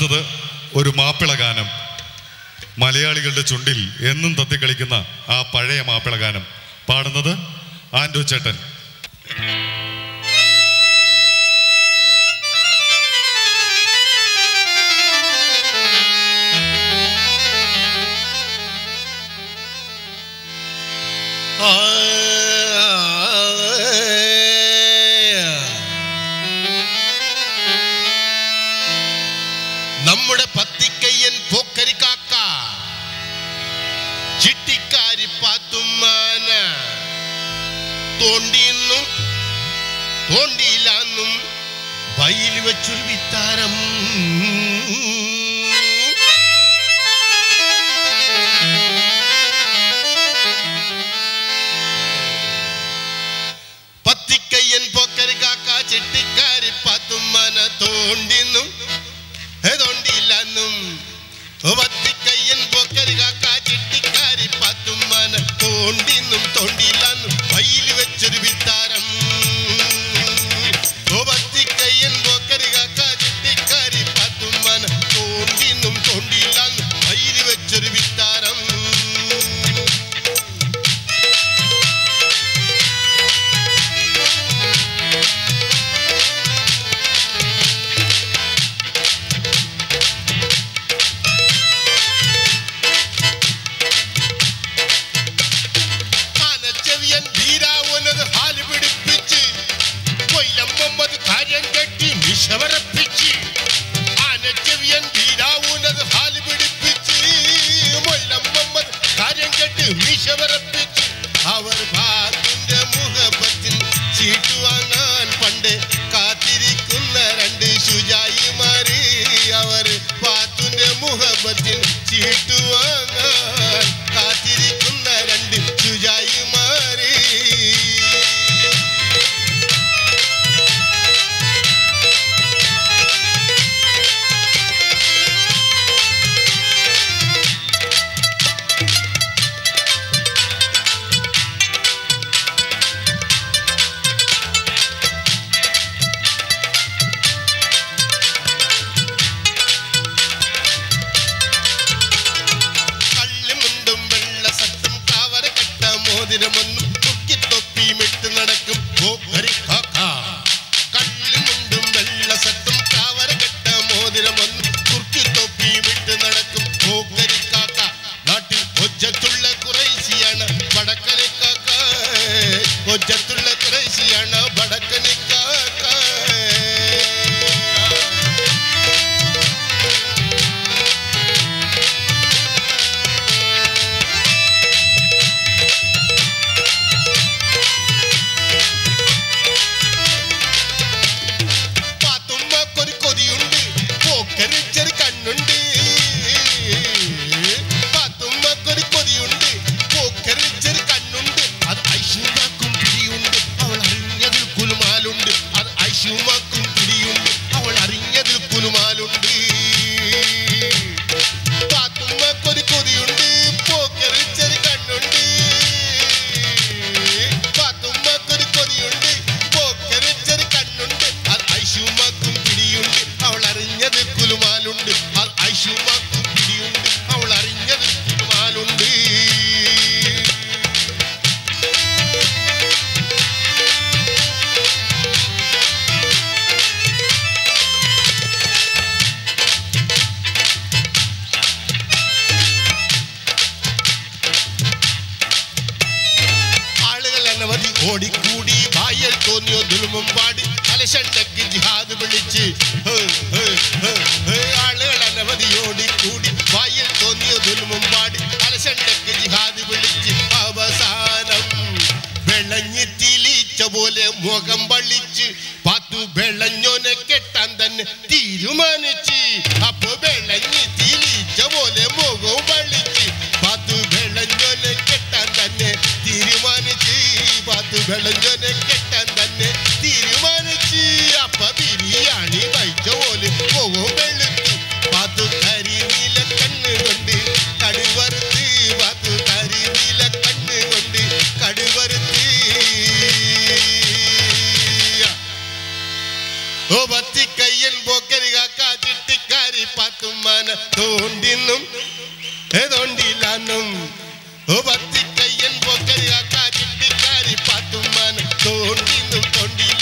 അടുത്തത് ഒരു മാപ്പിള ഗാനം മലയാളികളുടെ ചുണ്ടിൽ എന്നും തത്തിക്കളിക്കുന്ന ആ പഴയ മാപ്പിള ഗാനം പാടുന്നത് ആൻഡോ ചേട്ടൻ നമ്മുടെ പത്തിക്കയ്യൻ പോക്കരി കാക്ക ചിട്ടിക്കാരി പാത്തുമാന തോണ്ടിയെന്നും തോണ്ടിയില്ലാന്നും വയിൽ വെച്ചൊരു വിത്താരം പത്തിക്കയ്യൻ പോക്കരി കാക്ക ചിട്ടിക്കാരി പാത്തുമാന തോണ്ടിന്നും ഏതോണ്ടില്ലെന്നും പത്തിക്കയ്യൻ പോക്കരി കാക്ക ചിട്ടിക്കാരി പാത്തുമാന തോണ്ടിന്നും തോണ്ടില്ലെന്നും വയിൽ വെച്ചൊരു വിത്താരം ഓ പത്തിക്കയ്യൻ പോക്കരി കാക്ക ചിട്ടിക്കാരി പാത്തുമാന തോണ്ടിന്നും തോണ്ടില്ലെന്നും വയിൽ വെച്ചൊരു വിത്താരം ആനച്ചെവിയൻ വീരാവുന്നത് ഹാല് പിടിപ്പിച്ച് കൊയിലമ്മത് കാര്യം കെട്ടി മിഷവറപ്പിച്ച് ആനച്ചെവിയൻ വീരാവുന്നത് ഹാല് പിടിപ്പിച്ച് കൊയിലമ്മത് കാര്യം കെട്ടി മിഷവറപ്പിച്ച് അവർ ഭാഗത്തിന്റെ മുഖപത്തിൽ ചീട്ടു വാങ്ങാൻ പണ്ട് കാത്തിരിക്കുന്ന രണ്ട് ശുചായിമാര് അവർ പാത്തുന്റെ മുഖപത്തിൽ ചീട്ടു വാങ്ങാൻ കാത്തിരിക്കുന്ന രണ്ട് ശുചായിമാര് കള്ളുമുണ്ടും വെള്ള സട്ടും കാവര കെട്ട മോതിരമൊന്നും തുക്കി തൊപ്പിയും ഇട്ട് നടക്കും പോക്കരി കാക്ക കള്ളുമുണ്ടും വെള്ള സട്ടും കാവര കെട്ട മോതിരമൊന്നും തുർക്കി തൊപ്പിയും ഇട്ട് നടക്കും പോക്കരി കാക്ക നാട്ടിൽ ഒച്ചത്തുള്ള കുറേശിയാണ് വടക്കനി കാക്ക ഒച്ചത്തുള്ള കുറേശിയാണ് വടക്കനി കാക്ക പാത്തുമ്മക്കൊരു കൊതിയുണ്ട് പോക്കരിച്ചൊരു കണ്ണുണ്ട് പാത്തുമ്മക്കൊരു കൊതിയുണ്ട് പോക്കരിച്ചൊരു കണ്ണുണ്ട് അത് ഐശുമാക്കും പിടിയുണ്ട് അവൾ അറിഞ്ഞതിൽ കുലുമാലുണ്ട് അത് ഐശുമാക്കും പിടിയുണ്ട് അവൾ അറിഞ്ഞതിൽ കുലുമാലുണ്ട് പാത്തുമ്മക്കൊരു കൊതിയുണ്ട് പോക്കരിച്ചൊരു കണ്ണുണ്ട് പാത്തുമ്മക്കൊരു കൊതിയുണ്ട് പോക്കരിച്ചൊരു കണ്ണുണ്ട് അത് ഐശുമാക്കും പിടിയുണ്ട് അവൾ അറിഞ്ഞത് കുലുമാലുണ്ട് അത് ഐശുമാക്കും പിടിയുണ്ട് അവൾ അറിഞ്ഞത് കുലുമാലുണ്ട് ആളുകൾ അനവധി ഓടിക്കൂടി വായൽ തോന്നിയോ ദുൽമും പാടി അലശണ്ടക്ക് ജിഹാദ് വിളിച്ച് ഹേ, ഹേ, ഹേ, ഹേ. ആളുകൾ അനവധി ഓടിക്കൂടി വായൽ തോന്നിയോ ദുൽമും പാടി അലശണ്ടക്ക് ജിഹാദ് വിളിച്ച് അവസാനം വെളഞ്ഞി തിളിച്ച പോലെ മുഖം വളിച്ച് പാത്തു വെളഞ്ഞോനെ കെട്ടാൻ തന്നെ തീരുമാനിച്ച് അപ്പൊ വെളഞ്ഞി തിളിച്ച പോലെ മുഖം വളിച്ച് പാത്തു വെളഞ്ഞോനെ കെട്ടാൻ തന്നെ തീരുമാനിച്ച് പാത്തു വെളഞ്ഞോനെ കെട്ടാൻ തന്നെ തീരുമാനിച്ച് അപ്പ ബിരിയാണി വൈച്ച പോലെ മുഖം വെളുത്തു പാത്തു കരിനീല കണ്ണ് കൊണ്ട് കടുവറുത്ത് പാത്തു കരിനീല കണ്ണ് കൊണ്ട് കടുവറുത്ത് ഓ പത്തിക്കയ്യൻ പോക്കരി കാക്ക ചിട്ടിക്കാരി പാത്തുമ്മാന തോണ്ടിന്നും ഏ തോണ്ടില്ലാന്നും ഓ പത്തിക്കയ്യൻ പോക്കരി കാക്ക ചിട്ടിക്കാരി പാത്തുമ്മാന തോണ്ടിന്നും തോണ്ടി